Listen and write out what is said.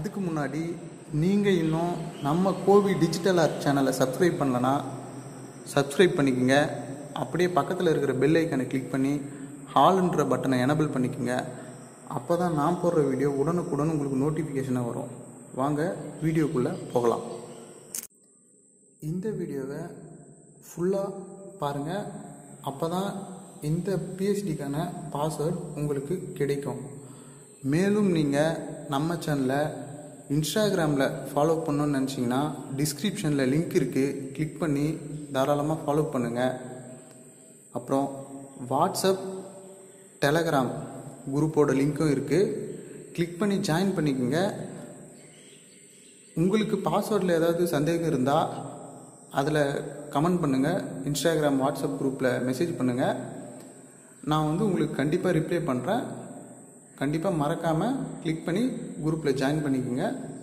அதுக்கு முன்னாடி நீங்கள் இன்னும் நம்ம கோவி டிஜிட்டல் ஆர்ட் சேனலை சப்ஸ்கிரைப் பண்ணலனா சப்ஸ்கிரைப் பண்ணிக்கோங்க அப்படியே பக்கத்தில் இருக்கிற பெல் ஐக்கனை கிளிக் பண்ணி ஹால்ன்ற பட்டனை எனபிள் பண்ணிக்கோங்க அப்போ தான் நான் போடுற வீடியோ உடனுக்குடன் உங்களுக்கு நோட்டிஃபிகேஷனாக வரும் வாங்க வீடியோக்குள்ளே போகலாம் இந்த வீடியோவை ஃபுல்லாக பாருங்கள் அப்போ தான் இந்த பிஹெச்டிக்கான பாஸ்வேர்ட் உங்களுக்கு கிடைக்கும் மேலும் நீங்கள் நம்ம சேனலை இன்ஸ்டாகிராமில் ஃபாலோ பண்ணணும்னு நினச்சிங்கன்னா டிஸ்கிரிப்ஷனில் லிங்க் இருக்குது கிளிக் பண்ணி தாராளமாக ஃபாலோ பண்ணுங்கள் அப்புறம் வாட்ஸ்அப் டெலகிராம் குரூப்போட லிங்க்கும் இருக்குது கிளிக் பண்ணி ஜாயின் பண்ணிக்கோங்க உங்களுக்கு பாஸ்வேர்டில் ஏதாவது சந்தேகம் இருந்தால் அதில் கமெண்ட் பண்ணுங்கள் இன்ஸ்டாகிராம் வாட்ஸ்அப் குரூப்பில் மெசேஜ் பண்ணுங்கள் நான் வந்து உங்களுக்கு கண்டிப்பாக ரிப்ளை பண்ணுறேன் கண்டிப்பாக மறக்காமல் கிளிக் பண்ணி குரூப்பில் ஜாயின் பண்ணிக்கோங்க